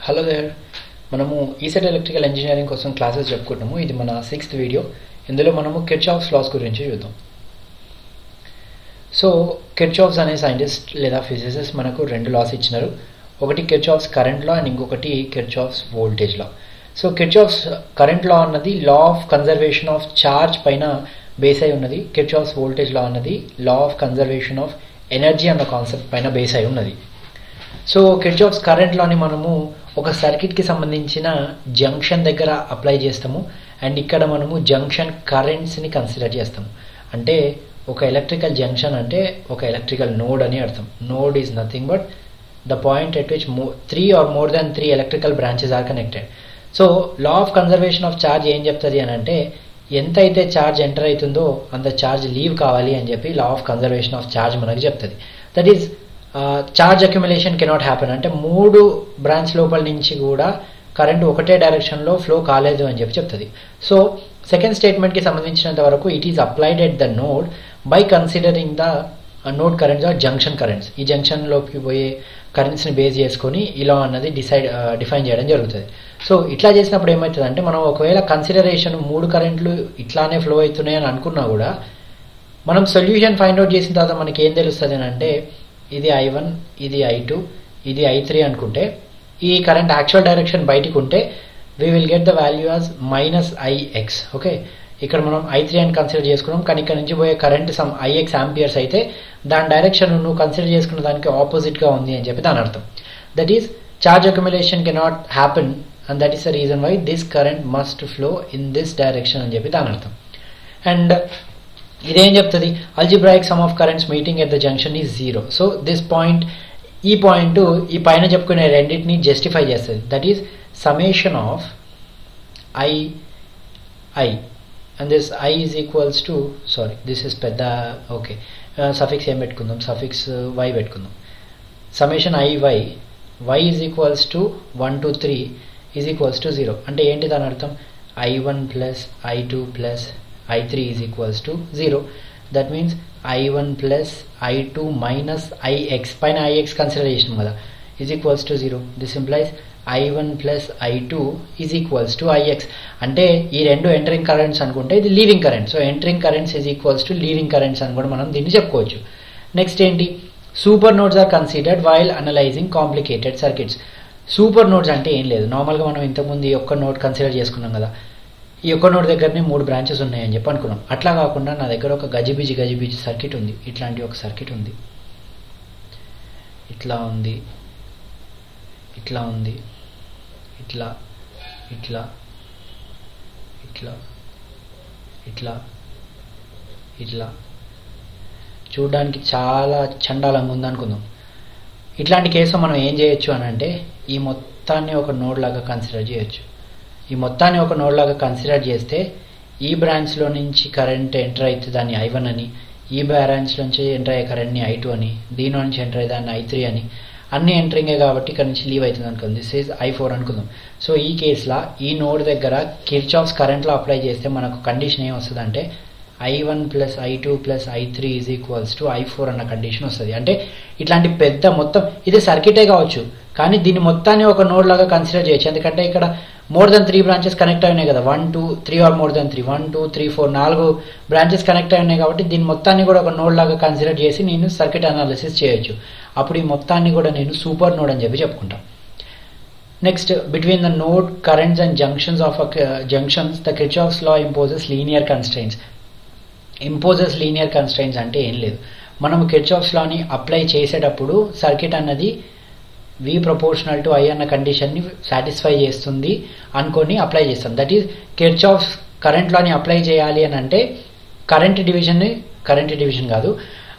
Hello there మనము ECET electrical engineering కోసం classes చెప్పుకుంటాము ఇది మన సిక్స్త్ వీడియో ఇందులో మనము కిర్చాఫ్స్ లాస్ గురించి చూద్దాం సో కిర్చాఫ్స్ అనే సైంటిస్ట్ లేదా ఫిజిసిస్ట్ మనకు రెండు లాస్ ఇచ్చినారు ఒకటి కిర్చాఫ్స్ కరెంట్ లా అండ్ ఇంకొకటి Kirchhoff's voltage law so Kirchhoff's current law అన్నది law of conservation of charge పైన బేస్ అయి ఉన్నది కిర్చాఫ్స్ వోల్టేజ్ లా అన్నది law of conservation of energy అన్న కాన్సెప్ట్ పైన బేస్ అయి ఉన్నది సో కిర్చాఫ్స్ కరెంట్ లాని మనము ఒక సర్క్యూట్కి సంబంధించిన జంక్షన్ దగ్గర అప్లై చేస్తాము అండ్ ఇక్కడ మనము జంక్షన్ కరెంట్స్ని కన్సిడర్ చేస్తాము అంటే ఒక ఎలక్ట్రికల్ జంక్షన్ అంటే ఒక ఎలక్ట్రికల్ నోడ్ అని అర్థం node is nothing but the point at which more three or more than three electrical branches are connected so law of conservation of charge ఏం చెప్తుంది అని అంటే ఎంత అయితే ఛార్జ్ ఎంటర్ అవుతుందో అంత ఛార్జ్ లీవ్ కావాలి అని చెప్పి law of conservation of charge మనకి చెప్తుంది that is charge accumulation cannot happen అంటే మూడు బ్రాంచ్ లోపల నుంచి కూడా కరెంట్ ఒకటే డైరెక్షన్లో ఫ్లో కాలేదు అని చెప్పి చెప్తుంది సో సెకండ్ స్టేట్మెంట్కి సంబంధించినంత వరకు it is applied at the node by considering the node currents or junction currents ఈ జంక్షన్లోకి పోయే కరెంట్స్ని బేస్ చేసుకొని ఇలా అన్నది డిసైడ్ డిఫైన్ చేయడం జరుగుతుంది సో ఇట్లా చేసినప్పుడు ఏమవుతుంది అంటే మనం ఒకవేళ కన్సిడరేషన్ మూడు కరెంట్లు ఇట్లానే ఫ్లో అవుతున్నాయి అని అనుకున్నా కూడా మనం సొల్యూషన్ ఫైండ్ అవుట్ చేసిన తర్వాత మనకి ఏం తెలుస్తుంది అని అంటే ఇది ఐ వన్ ఇది ఐ టూ ఇది ఐ త్రీ అనుకుంటే ఈ కరెంట్ యాక్చువల్ డైరెక్షన్ బయటికి ఉంటే we will get the value as minus I x okay ఇక్కడ మనం ఐ త్రీ అని కన్సిడర్ చేసుకున్నాం కానీ ఇక్కడ నుంచి పోయే కరెంట్ సమ్ ఐఎక్స్ ఆంపియర్స్ అయితే దాని డైరెక్షన్ నువ్వు కన్సిడర్ చేసుకున్న దానికి ఆపోజిట్గా ఉంది అని చెప్పి దాని అర్థం that is charge accumulation cannot happen and that is the reason why this current must flow in this direction అని చెప్పి దాని అర్థం అండ్ ఇదేం చెప్తుంది algebraic sum of currents meeting at the junction is zero so this point ఈ point ఈ పైన చెప్పుకునే రెండింటిని జస్టిఫై చేస్తుంది that is summation of I I and this I is equals to sorry this is పెద్ద okay suffix ఏం పెట్టుకుందాం suffix Y పెట్టుకుందాం summation I Y Y is equals to one two three is equals to zero అంటే ఏంటి దాని అర్థం I one plus I two plus I three is equals to zero that means I one plus I two minus I x పైన I x consider చేసినాం కదా is equals to zero this implies I one plus I two is equals to I x అంటే ఈ రెండు entering currents అనుకుంటే ఇది leaving current so entering currents is equals to leaving currents అని కూడా మనం దీన్ని చెప్పుకోవచ్చు నెక్స్ట్ ఏంటి super nodes are considered while analysing complicated circuits super nodes అంటే ఏం లేదు నార్మల్గా మనం ఇంతకుముందు ఈ ఒక్క నోడ్ కన్సిడర్ చేసుకున్నాం కదా ఈ ఒక్క నోడ్ దగ్గరనే మూడు బ్రాంచెస్ ఉన్నాయని చెప్పి అనుకున్నాం అట్లా కాకుండా నా దగ్గర ఒక గజిబిజి గజిబిజి సర్క్యూట్ ఉంది ఇట్లాంటి ఒక సర్క్యూట్ ఉంది ఇట్లా ఉంది ఇట్లా ఉంది ఇట్లా ఇట్లా ఇట్లా ఇట్లా ఇట్లా చూడడానికి చాలా చండాలంగా ఉంది అనుకుందాం ఇట్లాంటి కేసు మనం ఏం చేయొచ్చు అని అంటే ఈ మొత్తాన్ని ఒక నోడ్ లాగా కన్సిడర్ చేయొచ్చు ఈ మొత్తాన్ని ఒక నోడ్ లాగా కన్సిడర్ చేస్తే ఈ బ్రాంచ్లో నుంచి కరెంట్ ఎంటర్ అయితే దాన్ని ఐ వన్ అని ఈ బ్రాంచ్ నుంచి ఎంటర్ అయ్యే కరెంట్ని ఐ టూ అని దీని నుంచి ఎంటర్ అయ్యే దాన్ని ఐ త్రీ అని అన్ని ఎంటరింగే కాబట్టి ఇక్కడ నుంచి లీవ్ అవుతుంది అనుకుంది దిస్ ఈజ్ ఐ ఫోర్ అనుకుందాం సో ఈ కేసులో ఈ నోడ్ దగ్గర కిర్చాఫ్స్ కరెంట్లో అప్లై చేస్తే మనకు కండిషన్ ఏం వస్తుంది అంటే I one plus I two plus I three is equals to I four అన్న కండిషన్ వస్తుంది అంటే ఇట్లాంటి పెద్ద మొత్తం ఇది సర్క్యూటే కావచ్చు కానీ దీన్ని మొత్తాన్ని ఒక నోడ్ లాగా కన్సిడర్ చేయొచ్చు ఎందుకంటే ఇక్కడ more than three branches connect అయినాయి కదా one two three or more than three one two three four నాలుగు బ్రాంచెస్ కనెక్ట్ అయినాయి కాబట్టి దీని మొత్తాన్ని కూడా ఒక నోడ్ లాగా కన్సిడర్ చేసి నేను సర్క్యూట్ అనాలిసిస్ చేయొచ్చు అప్పుడు ఈ మొత్తాన్ని కూడా నేను సూపర్ నోడ్ అని చెప్పి చెప్పుకుంటాను next between the node currents and junctions of junctions the Kirchhoff's law imposes linear constraints imposes linear constraints అంటే ఏం లేదు మనం కిర్చాఫ్స్ లాని అప్లై చేసేటప్పుడు సర్క్యూట్ అన్నది వి ప్రపోర్షనల్ టు ఐ అన్న కండిషన్ని సాటిస్ఫై చేస్తుంది అనుకొని అప్లై చేస్తాం దట్ ఈస్ కిర్చాఫ్స్ కరెంట్ లాని అప్లై చేయాలి అని అంటే కరెంట్ డివిజన్ని కరెంట్ డివిజన్ కాదు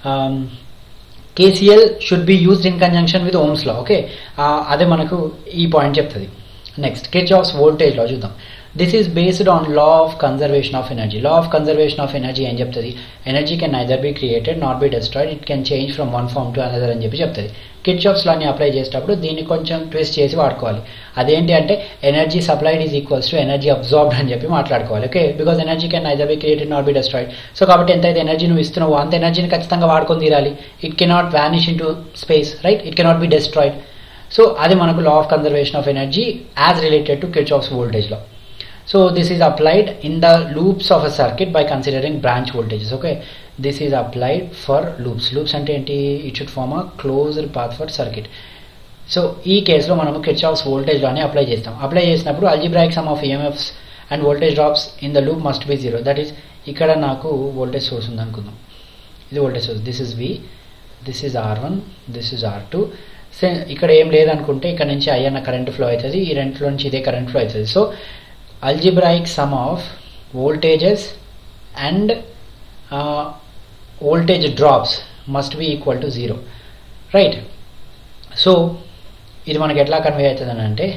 KCL should be used in conjunction with Ohm's law okay అదే మనకు ఈ పాయింట్ చెప్తుంది నెక్స్ట్ కిర్చాఫ్స్ వోల్టేజ్ లా చూద్దాం this is based on law of conservation of energy law of conservation of energy ఏం చెప్తుంది energy can neither be created not be destroyed it can change from one form to another అని చెప్పి చెప్తుంది కిడ్చాప్స్ లాని apply చేసేటప్పుడు దీన్ని కొంచెం twist చేసి వాడుకోవాలి అదేంటి అంటే energy supplied is equals to energy absorbed అని చెప్పి మాట్లాడుకోవాలి okay because energy can neither be created not be destroyed so కాబట్టి ఎంతైతే ఎనర్జీ నువ్వు ఇస్తున్నావో అంత ఎనర్జీని ఖచ్చితంగా వాడుకొని తీరాలి it cannot vanish into space right it cannot be destroyed so అది మనకు law of conservation of energy as related to Kirchhoff's voltage law so this is applied in the loops of a circuit by considering branch voltages okay this is applied for loops loops అంటే ఏంటి it should form a closed path for circuit so ఈ కేసులో మనము Kirchhoff's voltage లానే apply చేస్తాం apply చేసినప్పుడు algebraic sum of EMFs and voltage drops in the loop must be zero that is ఇక్కడ నాకు వోల్టేజ్ సోర్స్ ఉంది అనుకుందాం ఇది voltage source this is V this is R one this is R two say ఇక్కడ ఏం లేదనుకుంటే ఇక్కడ నుంచి ఐ అన్న కరెంట్ ఫ్లో అవుతుంది ఈ రెంట్లో నుంచి ఇదే కరెంట్ ఫ్లో అవుతుంది so algebraic sum of voltages and voltage drops must be equal to zero right so ఇది మనకి ఎట్లా కన్వే అవుతుంది అని అంటే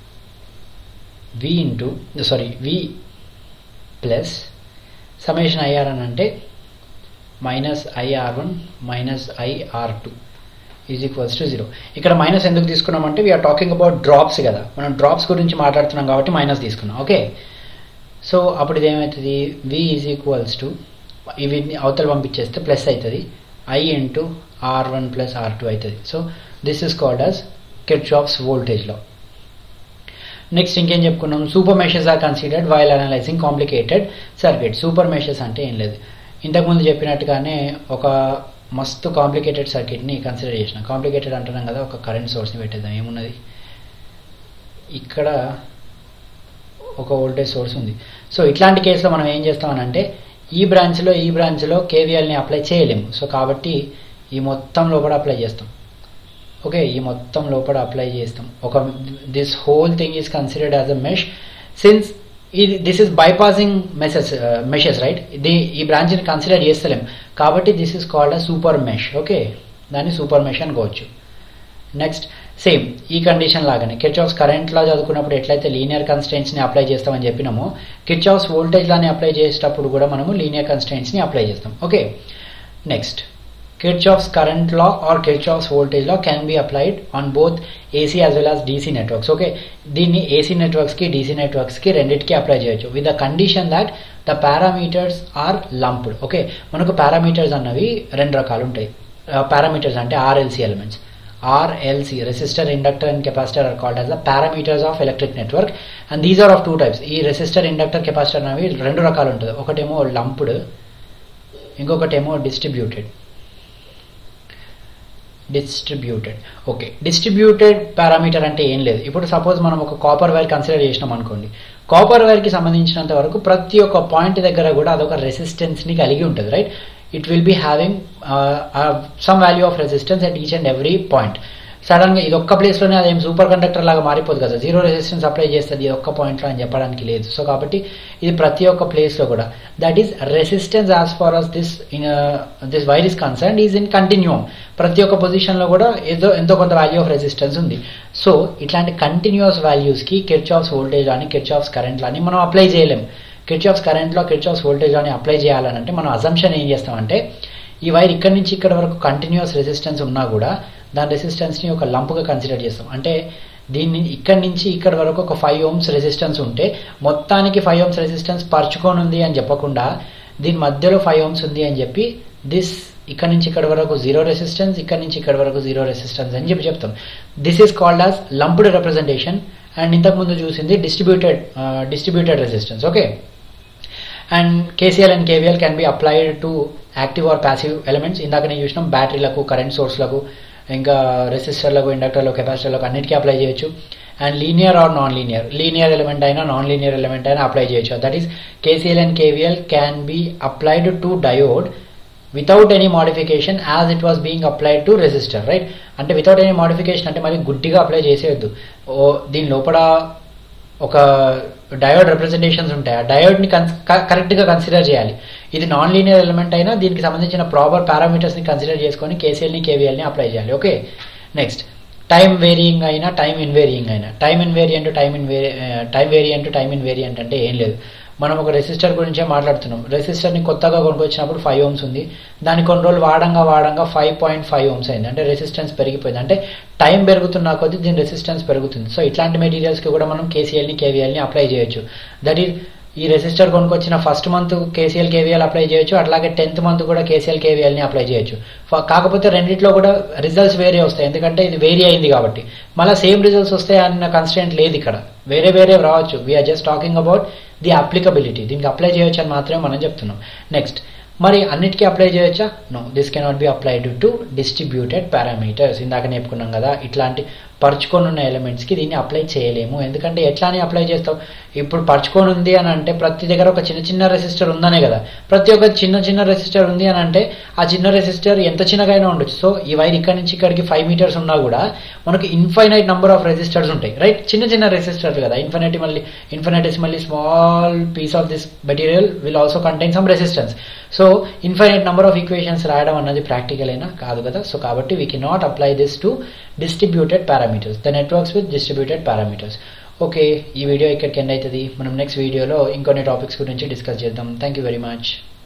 V into sorry V plus summation IR అని అంటే minus IR one minus IR two is equals to zero ఇక్కడ minus ఎందుకు తీసుకున్నామంటే వీఆర్ టాకింగ్ అబౌట్ డ్రాప్స్ కదా మనం డ్రాప్స్ గురించి మాట్లాడుతున్నాం కాబట్టి మైనస్ తీసుకున్నాం ఓకే సో అప్పుడు ఇది ఏమవుతుంది వి ఈజ్ ఈక్వల్స్ టు ఇవి అవతల పంపించేస్తే ప్లస్ అవుతుంది I into R one plus R two అవుతుంది so this is called as Kirchhoff's voltage law next ఇంకేం చెప్పుకున్నాం super meshes are considered while analysing complicated circuit super meshes అంటే ఏం లేదు ఇంతకుముందు చెప్పినట్టుగానే ఒక మస్తు కాంప్లికేటెడ్ సర్క్యూట్ని కన్సిడర్ చేసినాం కాంప్లికేటెడ్ అంటున్నాం కదా ఒక కరెంట్ సోర్స్ని పెట్టేద్దాం ఏమున్నది ఇక్కడ ఒక వోల్టేజ్ సోర్స్ ఉంది సో ఇట్లాంటి కేసులో మనం ఏం చేస్తామనంటే ఈ బ్రాంచ్లో ఈ బ్రాంచ్లో కేవీఎల్ని అప్లై చేయలేము సో కాబట్టి ఈ మొత్తం లోపల అప్లై చేస్తాం ఓకే ఈ మొత్తం లోపల అప్లై చేస్తాం ఒక this whole thing is considered as a mesh since ఇది this is bypassing meshes meshes right ఇది ఈ బ్రాంచ్ని కన్సిడర్ చేస్తలేం కాబట్టి this is called a super mesh okay దాన్ని సూపర్ మెష్ అనుకోవచ్చు నెక్స్ట్ సేమ్ ఈ కండిషన్ లాగానే కిర్చాఫ్స్ కరెంట్లో చదువుకున్నప్పుడు ఎట్లయితే లీనియర్ కన్స్టెంట్స్ని అప్లై చేస్తామని చెప్పినామో కిర్చాఫ్స్ వోల్టేజ్ లాని అప్లై చేసేటప్పుడు కూడా మనము లీనియర్ కన్స్టెంట్స్ని అప్లై చేస్తాం okay next Kirchhoff's current law or Kirchhoff's voltage law can be applied on both AC as well as DC networks. Okay, దీన్ని ఏసీ నెట్వర్క్స్కి డీసీ నెట్వర్క్స్కి రెండింటికి అప్లై చేయొచ్చు with the condition that the parameters are lumped okay మనకు parameters అన్నవి రెండు రకాలు ఉంటాయి పారామీటర్స్ అంటే RLC elements RLC resistor inductor and capacitor are called as the parameters of electric network and these are of two types ఈ resistor inductor capacitor అనేవి రెండు రకాలు ఉంటుంది ఒకటేమో లంప్డ్ ఇంకొకటేమో distributed distributed okay distributed parameter అంటే ఏం లేదు ఇప్పుడు సపోజ్ మనం ఒక కాపర్ వైర్ కన్సిడర్ చేసినాం అనుకోండి కాపర్ వైర్కి సంబంధించినంత వరకు ప్రతి ఒక్క పాయింట్ దగ్గర కూడా అదొక రెసిస్టెన్స్ని కలిగి ఉంటుంది right it will be having some value of resistance at each and every point సడన్గా ఇది ఒక్క ప్లేస్లోనే అదేం సూపర్ కండక్టర్ లాగా మారిపోదు కదా జీరో రెసిస్టెన్స్ అప్లై చేస్తుంది ఇది ఒక్క పాయింట్లో అని చెప్పడానికి లేదు సో కాబట్టి ఇది ప్రతి ఒక్క ప్లేస్లో కూడా that is resistance as far as this in this wire is concern is in continuum ప్రతి ఒక్క పొజిషన్లో కూడా ఏదో ఎంతో కొంత వాల్యూ ఆఫ్ రెసిస్టెన్స్ ఉంది సో ఇట్లాంటి కంటిన్యూస్ వాల్యూస్కి కిర్చాఫ్స్ వోల్టేజ్ అని కిర్చాఫ్స్ కరెంట్ అని మనం అప్లై చేయలేం కిర్చాఫ్స్ కరెంట్లో కిర్చాఫ్స్ వోల్టేజ్ అని అప్లై చేయాలనంటే మనం అజంప్షన్ ఏం చేస్తామంటే ఈ వైర్ ఇక్కడ నుంచి ఇక్కడ వరకు కంటిన్యూస్ రెసిస్టెన్స్ ఉన్నా కూడా దాని రెసిస్టెన్స్ని ఒక లంప్గా కన్సిడర్ చేస్తాం అంటే దీన్ని ఇక్కడ నుంచి ఇక్కడ వరకు ఒక ఫైవ్ ఓమ్స్ రెసిస్టెన్స్ ఉంటే మొత్తానికి ఫైవ్ ఓమ్స్ రెసిస్టెన్స్ పరుచుకొని ఉంది అని చెప్పకుండా దీని మధ్యలో ఫైవ్ ఓమ్స్ ఉంది అని చెప్పి దిస్ ఇక్కడ నుంచి ఇక్కడ వరకు జీరో రెసిస్టెన్స్ ఇక్కడ నుంచి ఇక్కడ వరకు జీరో రెసిస్టెన్స్ అని చెప్పి చెప్తాం this is called as lumped representation and ఇంతకుముందు చూసింది distributed distributed resistance okay and KCL and KVL can be applied to active or passive elements ఇందాక నేను చూసినాం బ్యాటరీలకు కరెంట్ సోర్స్లకు ఇంకా రెసిస్టర్లకు ఇండక్టర్లకు కెపాసిటర్లకు అన్నిటికీ అప్లై చేయొచ్చు and linear or non linear linear element అయినా non linear element అయినా అప్లై చేయొచ్చు that is KCL and KVL can be applied to diode without any modification as it was being applied to resistor right అంటే without any modification అంటే మరి గుడ్డిగా apply చేసేయద్దు ఓ దీని లోపల ఒక డయోడ్ రిప్రజెంటేషన్స్ ఉంటాయి ఆ డయోడ్ని కన్స్ కరెక్ట్గా కన్సిడర్ చేయాలి ఇది నాన్ లీనియర్ ఎలిమెంట్ అయినా దీనికి సంబంధించిన ప్రాపర్ పారామీటర్స్ని కన్సిడర్ చేసుకొని కేసీఎల్ని కేవీఎల్ని అప్లై చేయాలి ఓకే నెక్స్ట్ టైం వేరియింగ్ అయినా టైం ఇన్ వేరియింగ్ అయినా time invariant time in vary time variant time invariant అంటే ఏం లేదు మనం ఒక రెసిస్టర్ గురించే మాట్లాడుతున్నాం రెసిస్టర్ని కొత్తగా కొనుక్కొచ్చినప్పుడు ఫైవ్ ఓమ్స్ ఉంది దాన్ని కొన్ని రోజులు వాడంగా వాడంగా ఫైవ్ పాయింట్ ఫైవ్ ఓమ్స్ అయింది అంటే రెసిస్టెన్స్ పెరిగిపోయింది అంటే టైం పెరుగుతున్న కొద్దీ దీని రెసిస్టెన్స్ పెరుగుతుంది సో ఇట్లాంటి మెటీరియల్స్కి కూడా మనం కేసీఎల్ని కేవీఎల్ని అప్లై చేయొచ్చు దట్ ఈస్ ఈ రెసిస్టర్ కొనుక్కొచ్చిన first month KCL KVL apply చేయొచ్చు అట్లాగే టెన్త్ మంత్ కూడా కేసీఎల్ కేవీఎల్ని అప్లై చేయొచ్చు ఫ- కాకపోతే రెండిట్లో కూడా రిజల్ట్స్ వేరే వస్తాయి ఎందుకంటే ఇది వేరీ అయింది కాబట్టి మళ్ళీ సేమ్ రిజల్ట్స్ వస్తాయి అన్న కన్స్టెంట్ లేదు ఇక్కడ వేరే వేరే రావచ్చు we're just talking about the applicability దీనికి అప్లై చేయొచ్చు అని మాత్రమే మనం చెప్తున్నాం నెక్స్ట్ మరి అన్నిటికీ అప్లై చేయొచ్చా no this cannot be applied to distributed parameters ఇందాక నేర్పుకున్నాం కదా ఇట్లాంటి పరుచుకొని ఉన్న ఎలిమెంట్స్కి దీన్ని అప్లై చేయలేము ఎందుకంటే ఎట్లా అని అప్లై చేస్తాం ఇప్పుడు పరుచుకొని ఉంది అని అంటే ప్రతి దగ్గర ఒక చిన్న చిన్న రెసిస్టర్ ఉందనే కదా ప్రతి ఒక్క చిన్న చిన్న రెసిస్టర్ ఉంది అని అంటే ఆ చిన్న రెసిస్టర్ ఎంత చిన్నగా అయినా ఉండొచ్చు సో ఈ వైర్ ఇక్కడ నుంచి ఇక్కడికి ఫైవ్ మీటర్స్ ఉన్నా కూడా మనకి ఇన్ఫైనైట్ నెంబర్ ఆఫ్ రెసిస్టర్స్ ఉంటాయి రైట్ చిన్న చిన్న రెసిస్టర్స్ కదా ఇన్ఫినిటీ మళ్ళీ ఇన్ఫినిటీస్ మళ్ళీ small piece of this material will also contain some resistance so infinite number of equations రాయడం అన్నది ప్రాక్టికల్ అయినా కాదు కదా సో కాబట్టి we cannot apply this to distributed parameters the networks with distributed parameters okay ఈ video ఇక్కడికి end అవుతుంది మనం నెక్స్ట్ వీడియోలో ఇంకొన్ని టాపిక్స్ గురించి డిస్కస్ చేద్దాం థ్యాంక్ యూ వెరీ మచ్